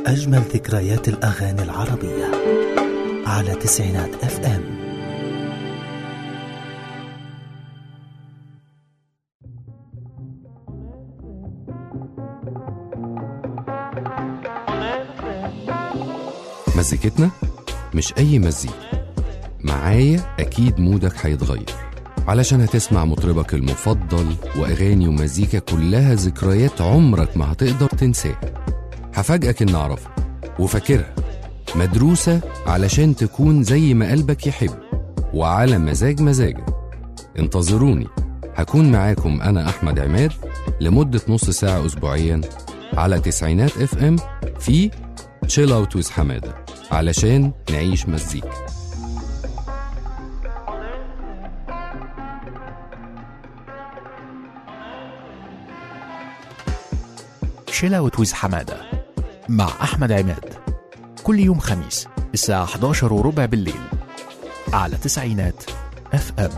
أجمل ذكريات الأغاني العربية على تسعينات اف ام مزيكتنا مش أي مزيكا معايا أكيد مودك هيتغير علشان هتسمع مطربك المفضل وأغاني ومزيكا كلها ذكريات عمرك ما هتقدر تنساها هفاجئك إن أعرفها وفاكرها مدروسة علشان تكون زي ما قلبك يحب وعلى مزاج مزاجك انتظروني هكون معاكم أنا أحمد عماد لمدة نص ساعة أسبوعيا على تسعينات اف ام في تشيل اوت ويز حماده علشان نعيش مزيكا شيل اوت ويز حمادة مع أحمد عماد كل يوم خميس الساعة 11 وربع بالليل على تسعينات اف ام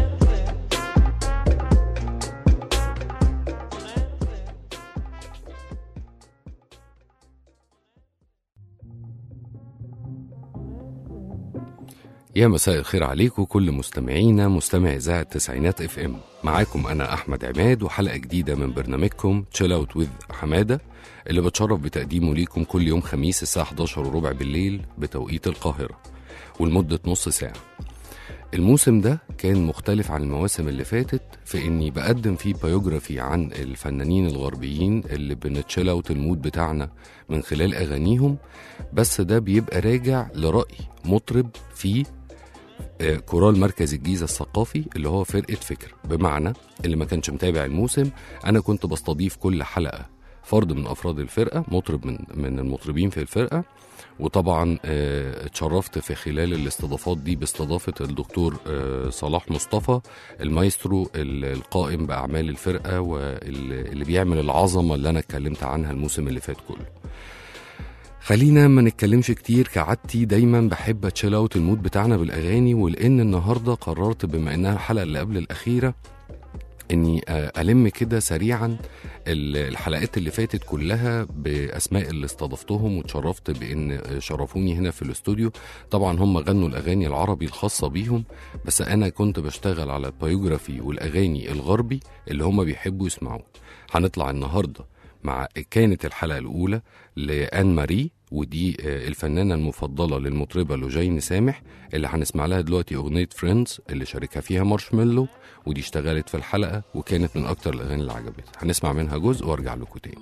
يا مساء الخير عليكم كل مستمعينا مستمع اذاعه تسعينات اف ام معاكم انا احمد عماد وحلقه جديده من برنامجكم تشيل اوت وذ حماده اللي بتشرف بتقديمه ليكم كل يوم خميس الساعه 11 وربع بالليل بتوقيت القاهره ولمده نص ساعه الموسم ده كان مختلف عن المواسم اللي فاتت في اني بقدم فيه بايوجرافي عن الفنانين الغربيين اللي بنتشيل اوت المود بتاعنا من خلال اغانيهم بس ده بيبقى راجع لراي مطرب في آه، كورال مركز الجيزه الثقافي اللي هو فرقه فكر بمعنى اللي ما كانش متابع الموسم انا كنت بستضيف كل حلقه فرد من افراد الفرقه مطرب من من المطربين في الفرقه وطبعا آه، اتشرفت في خلال الاستضافات دي باستضافه الدكتور آه، صلاح مصطفى المايسترو ال- القائم باعمال الفرقه واللي بيعمل العظمه اللي انا اتكلمت عنها الموسم اللي فات كله خلينا ما نتكلمش كتير كعادتي دايما بحب اتشيل اوت المود بتاعنا بالاغاني ولان النهارده قررت بما انها الحلقه اللي قبل الاخيره اني آه، الم كده سريعا ال- الحلقات اللي فاتت كلها باسماء اللي استضفتهم واتشرفت بان شرفوني هنا في الاستوديو طبعا هم غنوا الاغاني العربي الخاصه بيهم بس انا كنت بشتغل على البايوجرافي والاغاني الغربي اللي هم بيحبوا يسمعوه هنطلع النهارده مع كانت الحلقه الاولى لان ماري ودي آه، الفنانه المفضله للمطربه لوجين سامح اللي هنسمع لها دلوقتي اغنيه فريندز اللي شاركها فيها مارشميلو ودي اشتغلت في الحلقه وكانت من اكتر الاغاني اللي عجبتها هنسمع منها جزء وارجع لكم تاني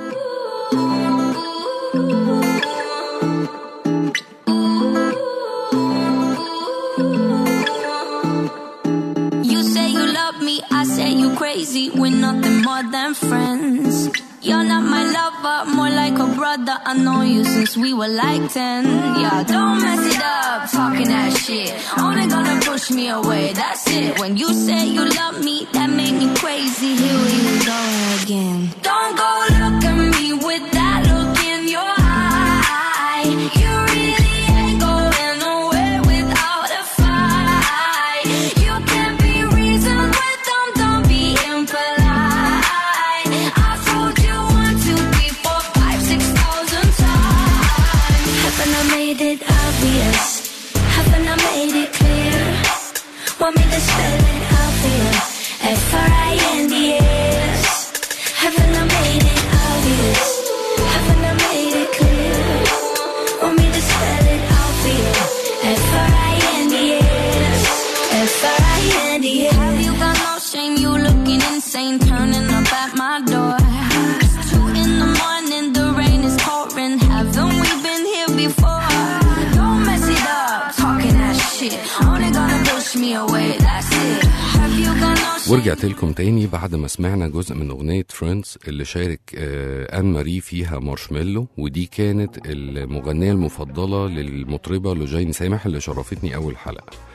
You say you love me, I say you crazy. We're nothing more than friends. You're not my lover, more like a brother. I know you since we were like 10. Yeah, don't mess it up, talking that shit. Only gonna push me away, that's it. When you say you love me, that made me crazy. Here we go again. Don't go look at me with that look in your eye. You really ain't going nowhere without a fight. You can't be reasoned with them, don't be impolite. I told you one, two, three, four, five, six thousand times. Haven't I made it obvious? Haven't I made it clear? Want me to spell it out for you? F-R-I-N-D-S. Haven't I made it obvious? Haven't I made it clear? Want me to spell it out for you? F-R-I-N-D-S. F-R-I-N-D-S. Have you got no shame? You looking insane, turning up at my door. It's two in the morning, the rain is pouring. Haven't we been here before? Don't mess it up, talking that shit. Only gonna push me away, that's it. Have you got no shame? ورجعت لكم تاني بعد ما سمعنا جزء من أغنية فريندز اللي شارك آه، آن ماري فيها مارشميلو ودي كانت المغنية المفضلة للمطربة لوجين سامح اللي شرفتني أول حلقة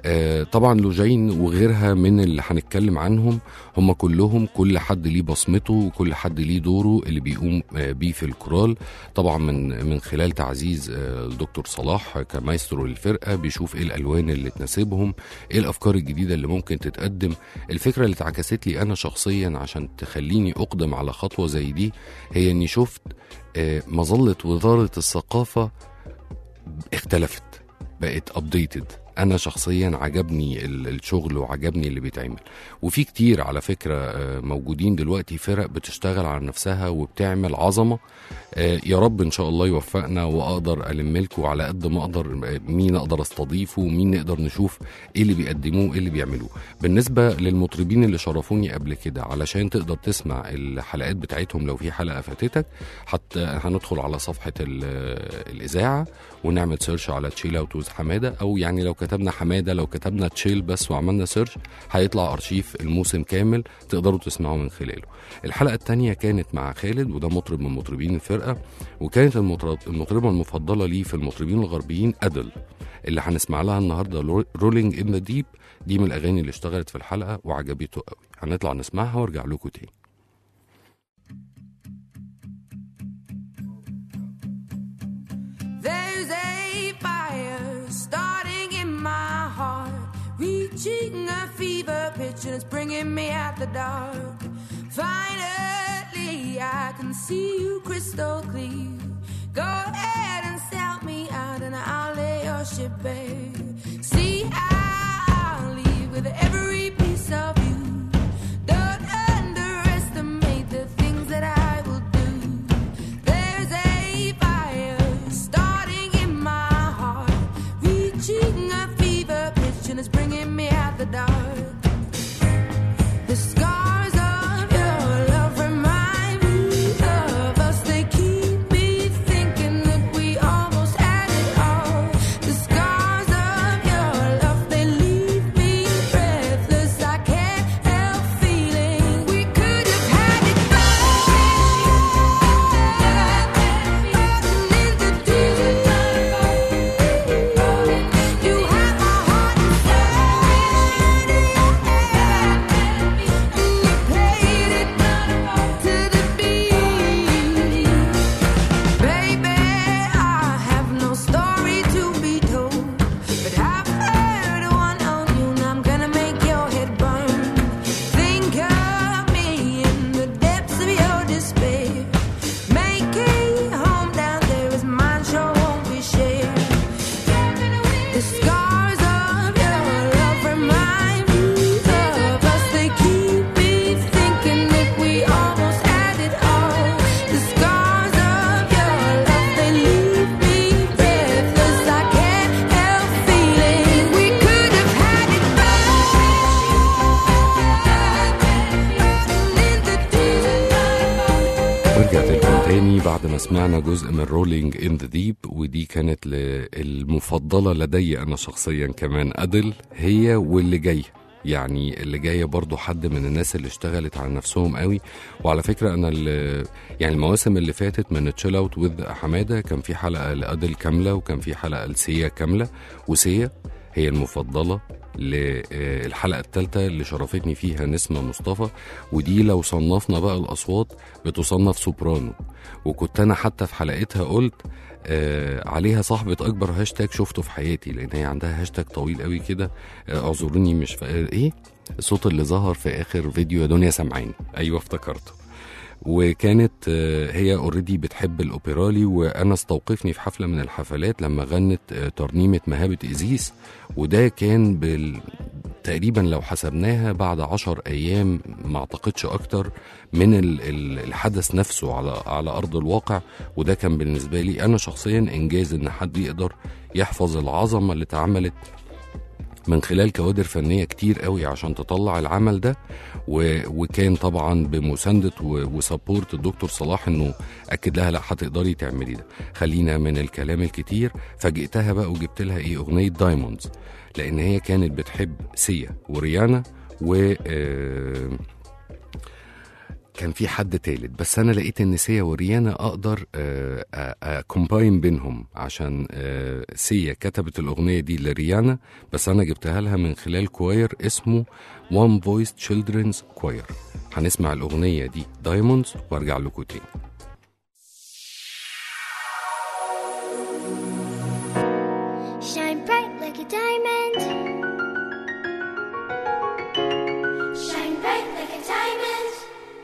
آه، طبعا لوجين وغيرها من اللي هنتكلم عنهم هم كلهم كل حد ليه بصمته وكل حد ليه دوره اللي بيقوم آه، بيه في الكورال طبعا من من خلال تعزيز آه، الدكتور صلاح كمايسترو للفرقه بيشوف ايه الالوان اللي تناسبهم ايه الافكار الجديده اللي ممكن تتقدم الفكره اللي اتعكست لي انا شخصيا عشان تخليني اقدم على خطوه زي دي هي اني شفت آه، مظله وزاره الثقافه اختلفت بقت ابديتد انا شخصيا عجبني ال- الشغل وعجبني اللي بيتعمل وفي كتير على فكره آه، موجودين دلوقتي فرق بتشتغل على نفسها وبتعمل عظمه آه، يا رب ان شاء الله يوفقنا واقدر الم لكم على قد ما اقدر آه، مين اقدر استضيفه ومين نقدر نشوف ايه اللي بيقدموه ايه اللي بيعملوه بالنسبه للمطربين اللي شرفوني قبل كده علشان تقدر تسمع الحلقات بتاعتهم لو في حلقه فاتتك حتى هندخل على صفحه ال- الاذاعه ونعمل سيرش على تشيل اوت ويز حماده او يعني لو كتبنا حماده لو كتبنا تشيل بس وعملنا سيرش هيطلع ارشيف الموسم كامل تقدروا تسمعوا من خلاله الحلقه الثانيه كانت مع خالد وده مطرب من مطربين الفرقه وكانت المطرب المطربه المفضله ليه في المطربين الغربيين ادل اللي هنسمع لها النهارده رولينج ان ذا ديب دي من الاغاني اللي اشتغلت في الحلقه وعجبته قوي هنطلع نسمعها وارجع لكم تاني There's a fire starting in my heart, reaching a fever pitch, and it's bringing me out the dark. Finally, I can see you crystal clear. Go ahead and sell me out, and I'll lay your ship bare. See, I'll leave with every piece of you. Don't underestimate the things that I will do. There's a fire starting in my heart, reaching a fever pitch, and it's bringing me out the dark. The scars of your love remind me of us. They keep me thinking that we almost had it all. The scars of your love, they leave me breathless. I can't help feeling we could have had it all. You have my heart and you played it to the beat. Baby, I have no story to be told, but I've heard one on you, and I'm gonna make your head burn. Think of me in the depths of your despair. Make a home down there as mine sure won't be shared. The scars of your love remind me of us. They keep me thinking that we almost had it all. The scars of your love, they leave me breathless. I can't help feeling we could have had it ورجعت لكم تاني بعد ما سمعنا جزء من رولينج ان ذا ديب ودي كانت ل- المفضله لدي انا شخصيا كمان ادل هي واللي جاي يعني اللي جايه برضو حد من الناس اللي اشتغلت على نفسهم قوي وعلى فكره انا ال- يعني المواسم اللي فاتت من تشيل اوت وذ حماده كان في حلقه لادل كامله وكان في حلقه لسيا كامله وسيا هي المفضله للحلقه الثالثه اللي شرفتني فيها نسمه مصطفى ودي لو صنفنا بقى الاصوات بتصنف سوبرانو وكنت انا حتى في حلقتها قلت آه عليها صاحبة أكبر هاشتاج شفته في حياتي لأن هي عندها هاشتاج طويل قوي كده آه اعذروني مش فا... إيه الصوت اللي ظهر في آخر فيديو يا دنيا سامعاني أيوه افتكرته وكانت آه، هي اوريدي بتحب الاوبرالي وانا استوقفني في حفله من الحفلات لما غنت آه، ترنيمه مهابه ازيس وده كان بال... تقريبا لو حسبناها بعد عشر ايام ما اعتقدش اكتر من ال- ال- الحدث نفسه على على ارض الواقع وده كان بالنسبه لي انا شخصيا انجاز ان حد يقدر يحفظ العظمه اللي اتعملت من خلال كوادر فنيه كتير قوي عشان تطلع العمل ده و... وكان طبعا بمسانده و... وسبورت الدكتور صلاح انه اكد لها لا هتقدري تعملي ده خلينا من الكلام الكتير فاجئتها بقى وجبت لها ايه اغنيه دايموندز لان هي كانت بتحب سيا وريانا و آه، كان في حد تالت بس انا لقيت ان سيا وريانا اقدر اكومباين بينهم عشان آه، سيا كتبت الاغنيه دي لريانا بس انا جبتها لها من خلال كواير اسمه وان فويس تشيلدرنز كواير هنسمع الاغنيه دي دايموندز وارجع لكم تاني Shine bright like a diamond. Shine bright like a diamond.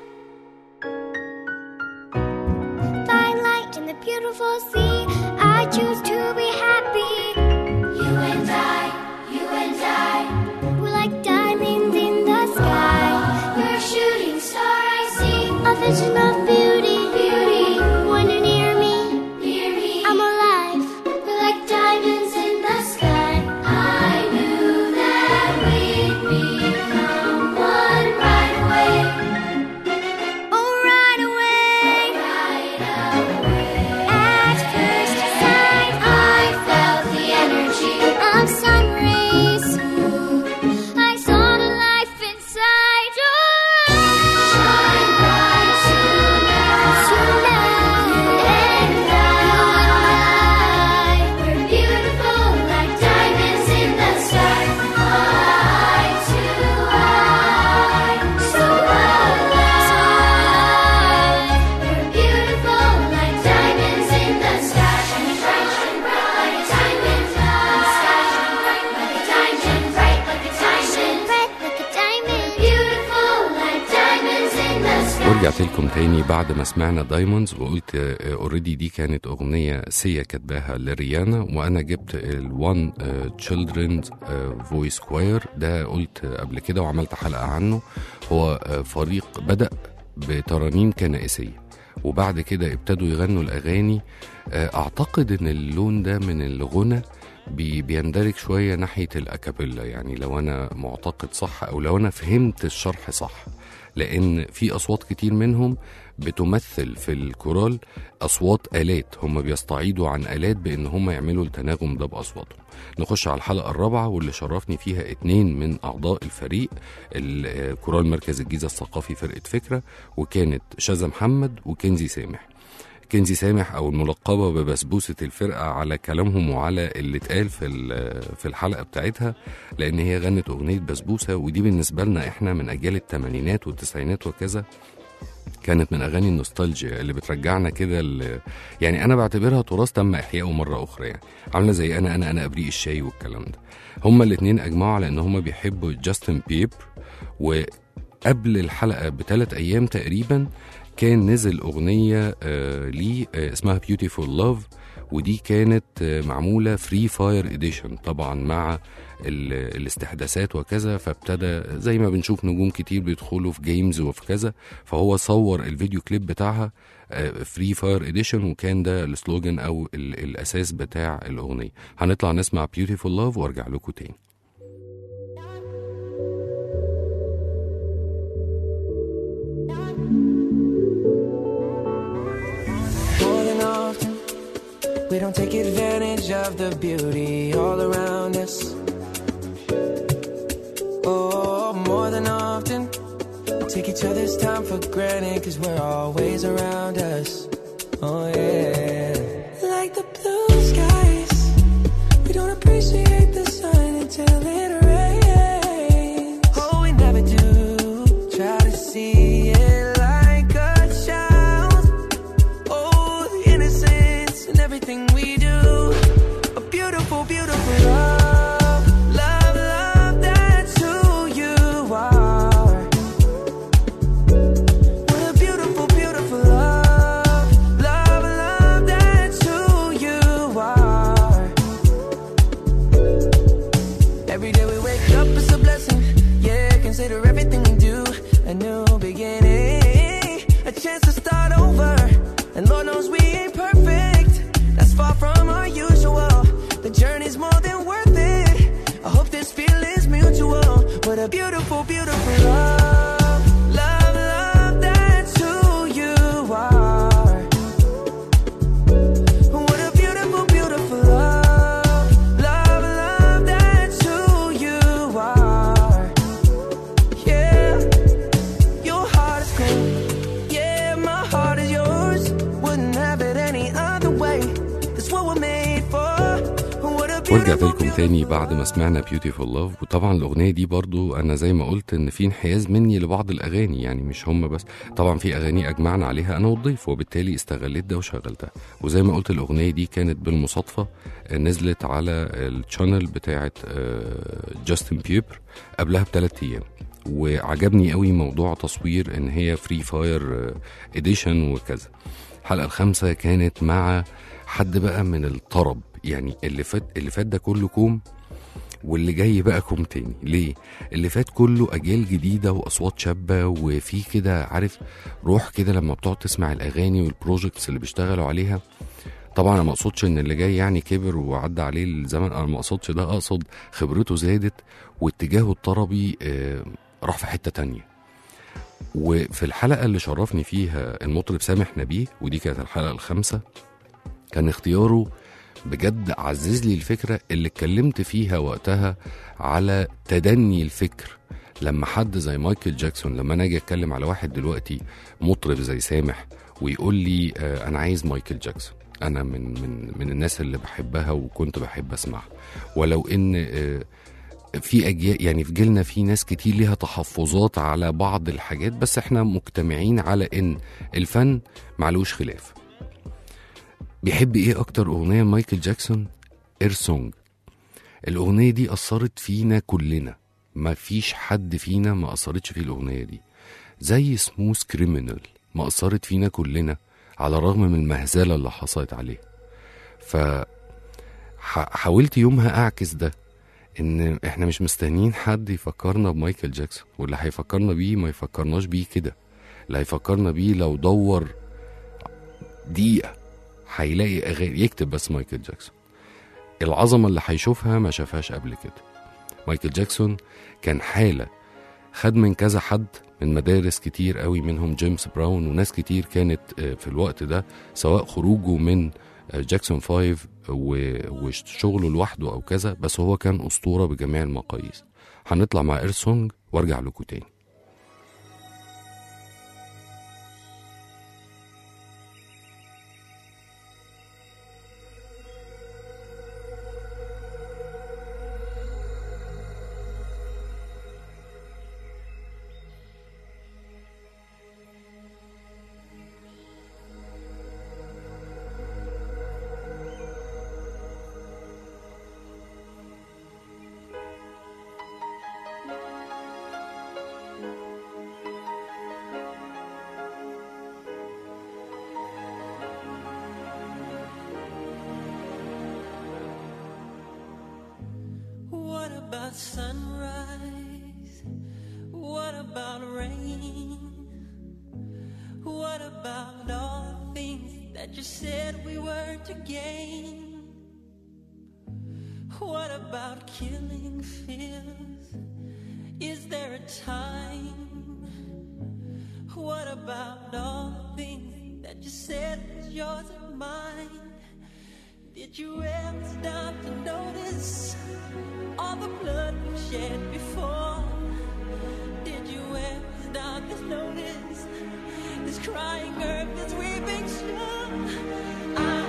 Find light in the beautiful sea. I choose to be happy. You and I, you and I, we're like diamonds in the sky. You're a shooting star, I see. A vision of beauty, beauty. When you're near me, near me, I'm alive. We're like diamonds in the sky. I knew that we'd become one right away. Oh, right away. Right away. At first sight, I felt the energy of sun rays. I saw the life inside your eyes. Shine bright tonight. Tonight. And I. We're beautiful like diamonds in the sky. Eye to eye. So alive. We're beautiful like diamonds in the sky. Shining bright, shining bright like a diamond. Sky shining bright like a diamond. Bright like a diamond. Bright like a diamond. Beautiful like diamonds in the sky. ورجعت لكم تاني بعد ما سمعنا دايموندز وقلت اوريدي دي كانت اغنيه سيا كاتباها لريانا وانا جبت الوان تشيلدرنز فويس كواير ده قلت قبل كده وعملت حلقه عنه هو آه، فريق بدا بترانيم كنائسيه وبعد كده ابتدوا يغنوا الاغاني آه، اعتقد ان اللون ده من الغنى بي- بيندرج شويه ناحيه الاكابيلا يعني لو انا معتقد صح او لو انا فهمت الشرح صح لان في اصوات كتير منهم بتمثل في الكورال اصوات الات هم بيستعيدوا عن الات بان هم يعملوا التناغم ده باصواتهم نخش على الحلقه الرابعه واللي شرفني فيها اتنين من اعضاء الفريق الكورال مركز الجيزه الثقافي فرقه فكره وكانت شاذة محمد وكنزي سامح كنزي سامح او الملقبه ببسبوسه الفرقه على كلامهم وعلى اللي اتقال في ال- في الحلقه بتاعتها لان هي غنت اغنيه بسبوسه ودي بالنسبه لنا احنا من اجيال الثمانينات والتسعينات وكذا كانت من اغاني النوستالجيا اللي بترجعنا كده ل- يعني انا بعتبرها تراث تم احيائه مره اخرى يعني عامله زي انا انا انا ابريق الشاي والكلام ده هما الاثنين اجمعوا على ان هما بيحبوا جاستن بيبر وقبل الحلقه بثلاث ايام تقريبا كان نزل اغنيه آه ليه آه اسمها بيوتيفول لاف ودي كانت آه معموله فري فاير اديشن طبعا مع ال- الاستحداثات وكذا فابتدى زي ما بنشوف نجوم كتير بيدخلوا في جيمز وفي كذا فهو صور الفيديو كليب بتاعها فري فاير اديشن وكان ده السلوجان او ال- الاساس بتاع الاغنيه هنطلع نسمع بيوتيفول لاف وارجع لكم تاني More than often, we don't take advantage of the beauty all around us. Oh, more than often, we take each other's time for granted because we're always around us. Oh, yeah. Like the blue skies, we don't appreciate the sun until it rains. Oh, we never do. Try to see it like a child. Oh, the innocence in everything we do. A beautiful, beautiful love. Love, love, that's who you are. What a beautiful, beautiful love. Love, love, that's who you are. Every day we wake up, it's a blessing. Yeah, consider everything we do a new beginning. A chance to start over. And Lord knows we ain't perfect. That's far from our usual. The journey's more than worth ورجعت لكم تاني بعد ما سمعنا بيوتيفول لاف وطبعا الاغنيه دي برضو انا زي ما قلت ان في انحياز مني لبعض الاغاني يعني مش هم بس طبعا في اغاني اجمعنا عليها انا والضيف وبالتالي استغليت ده وشغلتها وزي ما قلت الاغنيه دي كانت بالمصادفه آه، نزلت على الشانل بتاعه آه، جاستن بيبر قبلها بثلاث ايام وعجبني قوي موضوع تصوير ان هي فري فاير اديشن وكذا الحلقه الخامسه كانت مع حد بقى من الطرب يعني اللي فات اللي فات ده كله كوم واللي جاي بقى كوم تاني ليه اللي فات كله اجيال جديده واصوات شابه وفي كده عارف روح كده لما بتقعد تسمع الاغاني والبروجكتس اللي بيشتغلوا عليها طبعا انا ما اقصدش ان اللي جاي يعني كبر وعدى عليه الزمن انا ما اقصدش ده اقصد خبرته زادت واتجاهه الطربي آه، راح في حته تانية وفي الحلقه اللي شرفني فيها المطرب سامح نبيه ودي كانت الحلقه الخامسه كان اختياره بجد عزز لي الفكره اللي اتكلمت فيها وقتها على تدني الفكر لما حد زي مايكل جاكسون لما انا اجي اتكلم على واحد دلوقتي مطرب زي سامح ويقول لي آه، انا عايز مايكل جاكسون انا من من من الناس اللي بحبها وكنت بحب اسمعها ولو ان آه، في اجيال يعني في جيلنا في ناس كتير ليها تحفظات على بعض الحاجات بس احنا مجتمعين على ان الفن معلوش خلاف بيحب ايه اكتر اغنيه مايكل جاكسون اير سونج الاغنيه دي اثرت فينا كلنا ما فيش حد فينا ما اثرتش فيه الاغنيه دي زي سموث كريمنال ما اثرت فينا كلنا على الرغم من المهزله اللي حصلت عليه ف ح- حاولت يومها اعكس ده ان احنا مش مستنيين حد يفكرنا بمايكل جاكسون واللي هيفكرنا بيه ما يفكرناش بيه كده اللي هيفكرنا بيه لو دور دقيقة هيلاقي أغاني يكتب بس مايكل جاكسون العظمة اللي هيشوفها ما شافهاش قبل كده مايكل جاكسون كان حالة خد من كذا حد من مدارس كتير قوي منهم جيمس براون وناس كتير كانت آه، في الوقت ده سواء خروجه من آه، جاكسون فايف و- وشغله لوحده او كذا بس هو كان اسطوره بجميع المقاييس هنطلع مع ايرسونج وارجع لكم تاني What about sunrise? What about rain? What about all the things that you said we were to gain? What about killing fears? Is there a time? What about all the things that you said was yours and mine? Did you ever stop to notice all the blood we've shed before? Did you ever stop to notice this crying earth, this weeping shore?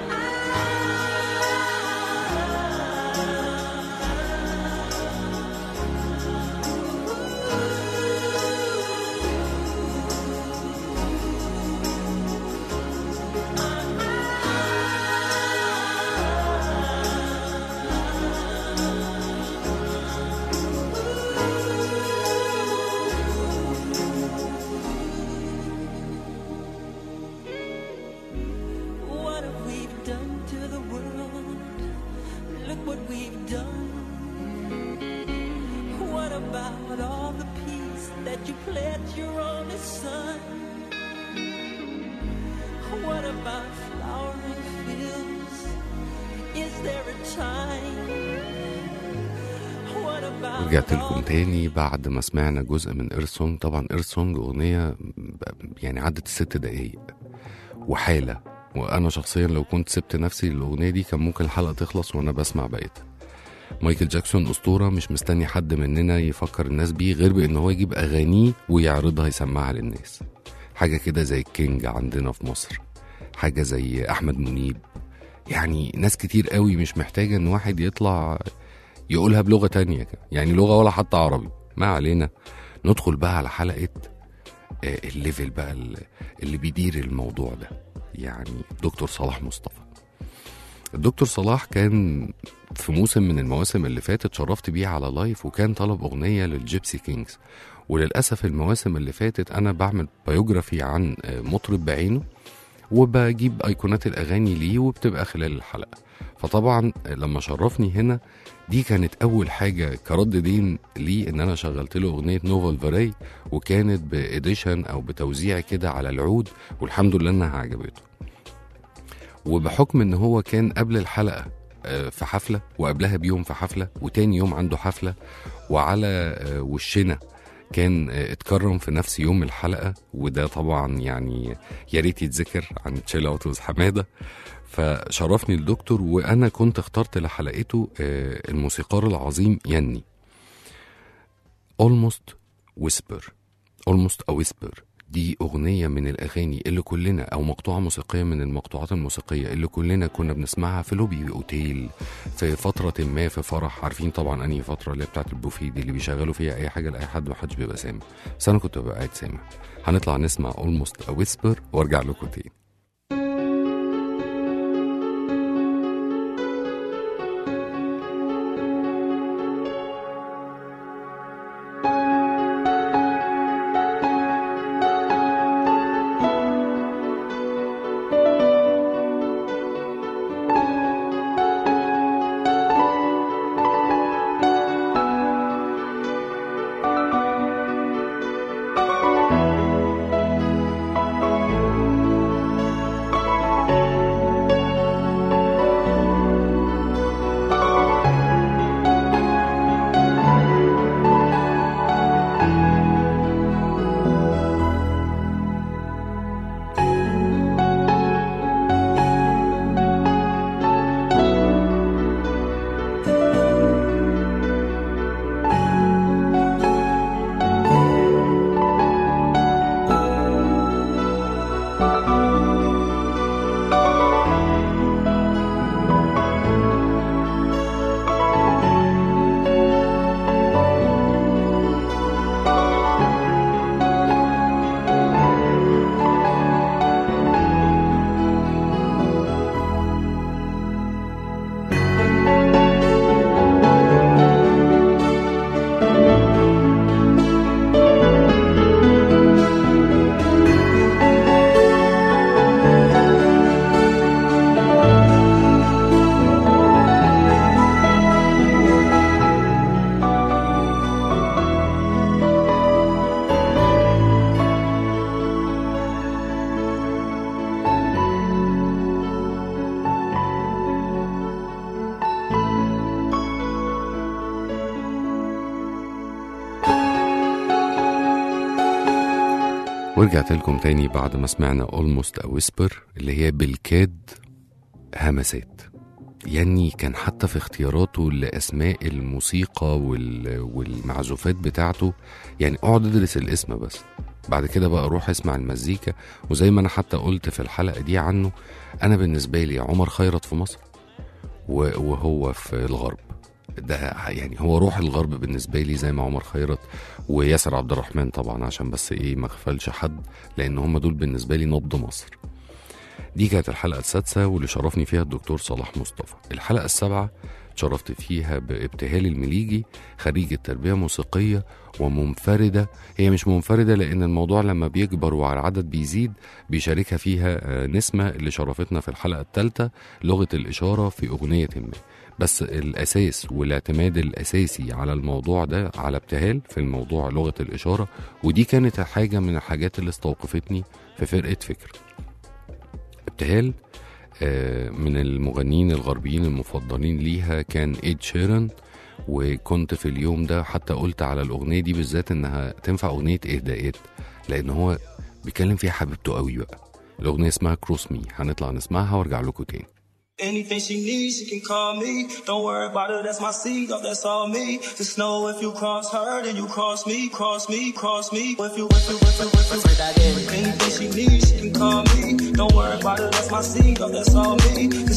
What have we done to the world? Look what we've done. What about all the peace that you pledged your only son? What about flowering fields? Is there a time? What about ورجعت all لكم تاني بعد ما سمعنا جزء من ايرسونج طبعا ايرسونج اغنيه ب- يعني عدت الست دقايق وحاله وانا شخصيا لو كنت سبت نفسي للاغنيه دي كان ممكن الحلقه تخلص وانا بسمع بقيتها مايكل جاكسون اسطوره مش مستني حد مننا يفكر الناس بيه غير بان هو يجيب اغانيه ويعرضها يسمعها للناس حاجه كده زي الكينج عندنا في مصر حاجه زي احمد منيب يعني ناس كتير قوي مش محتاجة ان واحد يطلع يقولها بلغة تانية كده. يعني لغة ولا حتى عربي ما علينا ندخل بقى على حلقة آه، الليفل بقى ال- اللي بيدير الموضوع ده يعني دكتور صلاح مصطفى الدكتور صلاح كان في موسم من المواسم اللي فاتت شرفت بيه على لايف وكان طلب أغنية للجيبسي كينجز وللأسف المواسم اللي فاتت أنا بعمل بايوجرافي عن آه، مطرب بعينه وبجيب أيقونات الأغاني ليه وبتبقى خلال الحلقة فطبعا لما شرفني هنا دي كانت أول حاجة كرد دين ليه إن أنا شغلت له أغنية نوفل فاري وكانت بإديشن أو بتوزيع كده على العود والحمد لله إنها عجبته وبحكم إن هو كان قبل الحلقة آه، في حفلة وقبلها بيوم في حفلة وتاني يوم عنده حفلة وعلى آه، وشنا كان آه، اتكرم في نفس يوم الحلقة وده طبعا يعني يا ريت يتذكر عن تشيل اوت حمادة فشرفني الدكتور وانا كنت اخترت لحلقته آه، الموسيقار العظيم يني Almost Whisper Almost a Whisper دي أغنية من الأغاني اللي كلنا أو مقطوعة موسيقية من المقطوعات الموسيقية اللي كلنا كنا بنسمعها في لوبي أوتيل في فترة ما في فرح عارفين طبعا أنهي فترة اللي هي بتاعت البوفيه دي اللي بيشغلوا فيها أي حاجة لأي حد محدش بيبقى سامع بس أنا كنت ببقى قاعد سامع هنطلع نسمع Almost a Whisper وأرجع لكم تاني ورجعت لكم تاني بعد ما سمعنا Almost a Whisper اللي هي بالكاد همسات يعني كان حتى في اختياراته لأسماء الموسيقى وال... والمعزوفات بتاعته يعني اقعد ادرس الاسم بس بعد كده بقى روح اسمع المزيكا وزي ما انا حتى قلت في الحلقة دي عنه انا بالنسبة لي عمر خيرت في مصر و- وهو في الغرب ده يعني هو روح الغرب بالنسبة لي زي ما عمر خيرت وياسر عبد الرحمن طبعا عشان بس ايه ما اغفلش حد لان هم دول بالنسبة لي نبض مصر دي كانت الحلقة السادسة واللي شرفني فيها الدكتور صلاح مصطفى الحلقة السابعة شرفت فيها بابتهال المليجي خريجة تربية موسيقية ومنفردة هي مش منفردة لأن الموضوع لما بيكبر والعدد بيزيد بيشاركها فيها آه، نسمة اللي شرفتنا في الحلقة الثالثة لغة الإشارة في أغنية ما بس الأساس والاعتماد الأساسي على الموضوع ده على ابتهال في الموضوع لغة الإشارة ودي كانت حاجة من الحاجات اللي استوقفتني في فرقة فكر ابتهال آه، من المغنيين الغربيين المفضلين ليها كان ايد شيرن وكنت في اليوم ده حتى قلت على الاغنيه دي بالذات انها تنفع اغنيه اهداءات لان هو بيتكلم فيها حبيبته قوي بقى الاغنيه اسمها كروس مي هنطلع نسمعها وارجع لكم تاني Anything she needs, she can call me. Don't worry about it, that's my seed, oh, that's all me. Just know if you cross her, then you cross me, cross me, cross me. If you, if you, if you, if you. Anything she needs, she can call me. Don't worry about it, that's my seed, oh, that's all me. Just know if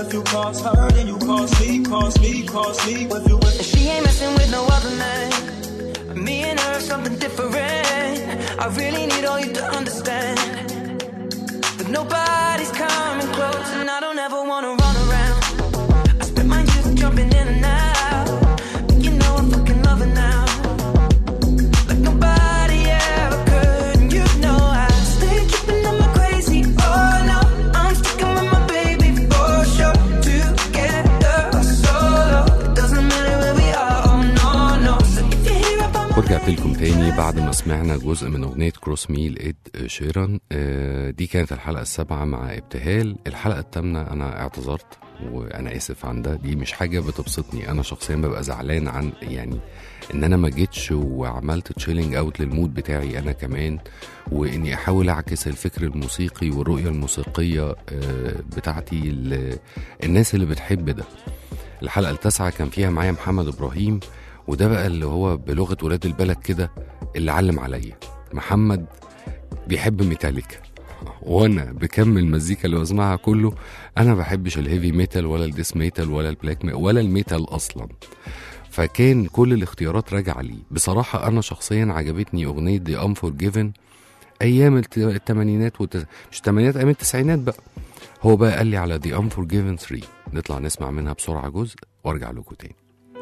if you cross her, then you cross me, cross me, cross me. If you if She ain't messing with no other man. Me and her are something different. I really need all you to understand. But nobody's coming close, and I don't ever wanna run around. I spent my youth jumping in and out. But you know I'm fucking loving now. Like nobody ever could. And you know I stay tripping on my crazy. Oh no, I'm sticking with my baby for sure. Together or solo, it doesn't matter where we are. Oh no, no. So if you hear about my ورجعت لكم تاني بعد ما سمعنا جزء من أغنية كروس مي لإد شيران آه، دي كانت الحلقة السابعة مع ابتهال الحلقة الثامنة أنا اعتذرت وأنا آسف عن ده دي مش حاجة بتبسطني أنا شخصيا ببقى زعلان عن يعني إن أنا ما جيتش وعملت تشيلينج أوت للمود بتاعي أنا كمان وإني أحاول أعكس الفكر الموسيقي والرؤية الموسيقية آه، بتاعتي للناس اللي بتحب ده الحلقة التاسعة كان فيها معايا محمد إبراهيم وده بقى اللي هو بلغة ولاد البلد كده اللي علم عليا محمد بيحب ميتاليكا وانا بكمل المزيكا اللي بسمعها كله انا بحبش الهيفي ميتال ولا الديس ميتال ولا البلاك ميتال ولا الميتال اصلا فكان كل الاختيارات راجعه لي بصراحه انا شخصيا عجبتني اغنيه دي ام جيفن ايام الت- التمانينات والت... مش التمانينات ايام التسعينات بقى هو بقى قال لي على دي ام جيفن 3 نطلع نسمع منها بسرعه جزء وارجع لكم تاني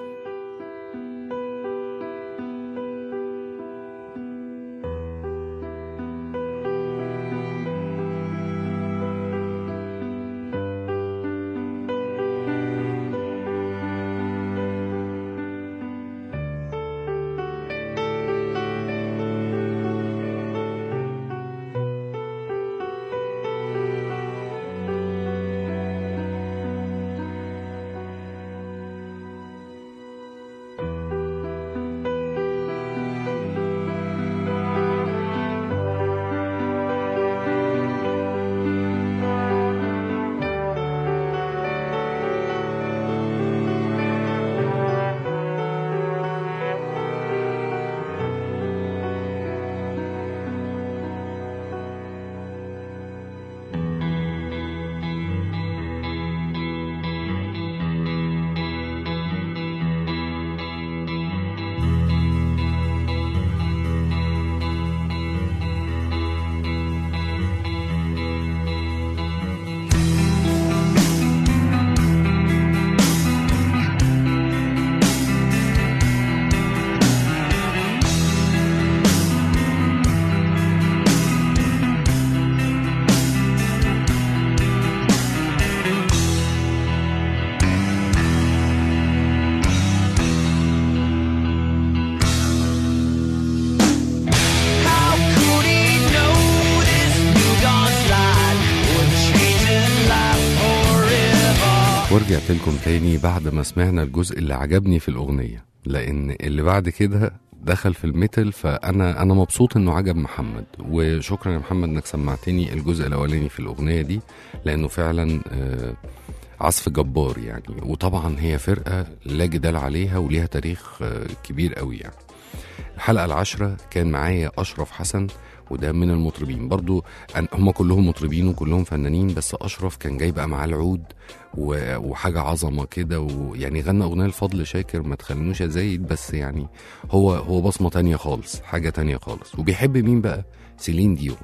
How could he know this new dawn slide would change his life forever? ورجعت لكم تاني بعد ما سمعنا الجزء اللي عجبني في الأغنية لأن اللي بعد كده دخل في الميتال فأنا أنا مبسوط إنه عجب محمد وشكرا يا محمد إنك سمعتني الجزء الأولاني في الأغنية دي لأنه فعلا آه، عزف جبار يعني وطبعا هي فرقة لا جدال عليها وليها تاريخ آه، كبير قوي يعني الحلقة العاشرة كان معايا أشرف حسن وده من المطربين برضو أن- هم كلهم مطربين وكلهم فنانين بس أشرف كان جاي بقى معاه العود و- وحاجة عظمة كده ويعني غنى أغنية لفضل شاكر ما تخلينوش يا زايد بس يعني هو هو بصمة تانية خالص حاجة تانية خالص وبيحب مين بقى سيلين ديون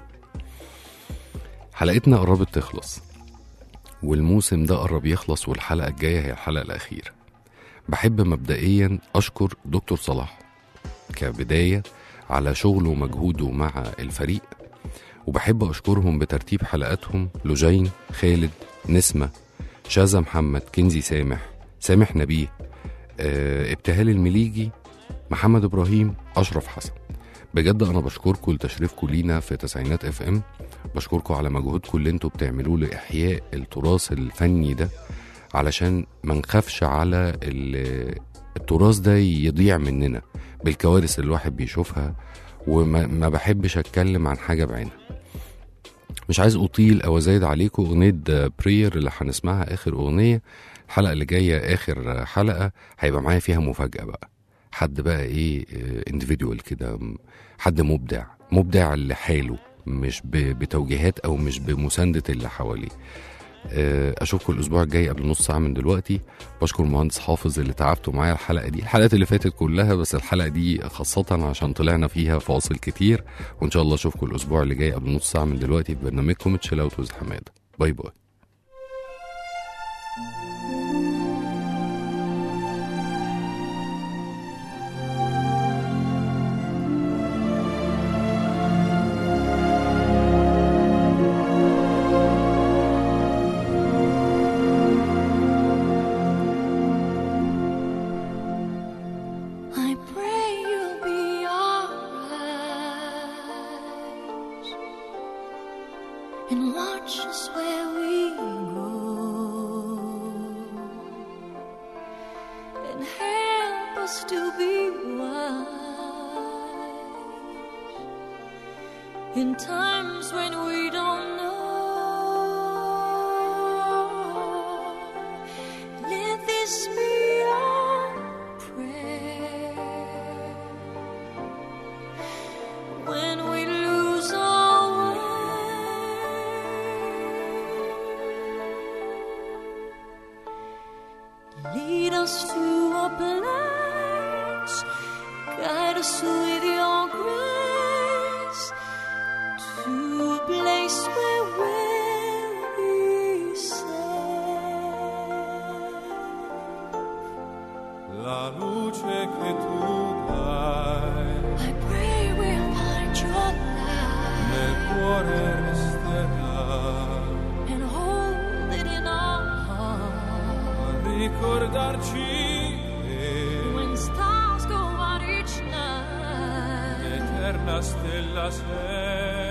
حلقتنا قربت تخلص والموسم ده قرب يخلص والحلقة الجاية هي الحلقة الأخيرة بحب مبدئيا أشكر دكتور صلاح كبداية على شغله ومجهوده مع الفريق وبحب أشكرهم بترتيب حلقاتهم لجين خالد نسمة شاذة محمد كنزي سامح سامح نبيه آه، ابتهال المليجي محمد إبراهيم أشرف حسن بجد أنا بشكركم لتشريفكم لينا في تسعينات اف ام بشكركم على مجهودكم اللي انتوا بتعملوه لإحياء التراث الفني ده علشان ما نخافش على ال- التراث ده يضيع مننا بالكوارث اللي الواحد بيشوفها وما ما بحبش اتكلم عن حاجه بعينها مش عايز اطيل او ازايد عليكم اغنيه برير اللي هنسمعها اخر اغنيه الحلقه اللي جايه اخر حلقه هيبقى معايا فيها مفاجاه بقى حد بقى ايه انديفيدوال كده م- حد مبدع مبدع لحاله مش ب- بتوجيهات او مش بمسانده اللي حواليه آه، اشوفكم الاسبوع الجاي قبل نص ساعه من دلوقتي بشكر المهندس حافظ اللي تعبتوا معايا الحلقه دي الحلقات اللي فاتت كلها بس الحلقه دي خاصه عشان طلعنا فيها فواصل كتير وان شاء الله اشوفكم الاسبوع اللي جاي قبل نص ساعه من دلوقتي في برنامجكم تشيل اوت ويز حماده باي باي I pray you'll be alright and watch us where we go and help us to be wise in times when we don't know. Let this be our prayer when we lose our way. Lead us to a place, guide us with your grace to a place where we'll be safe. La luce che tu dai I pray we'll find your light nel cuore resterà and hold it in our heart. a ricordarci che When stars go out each night, eterna stella sei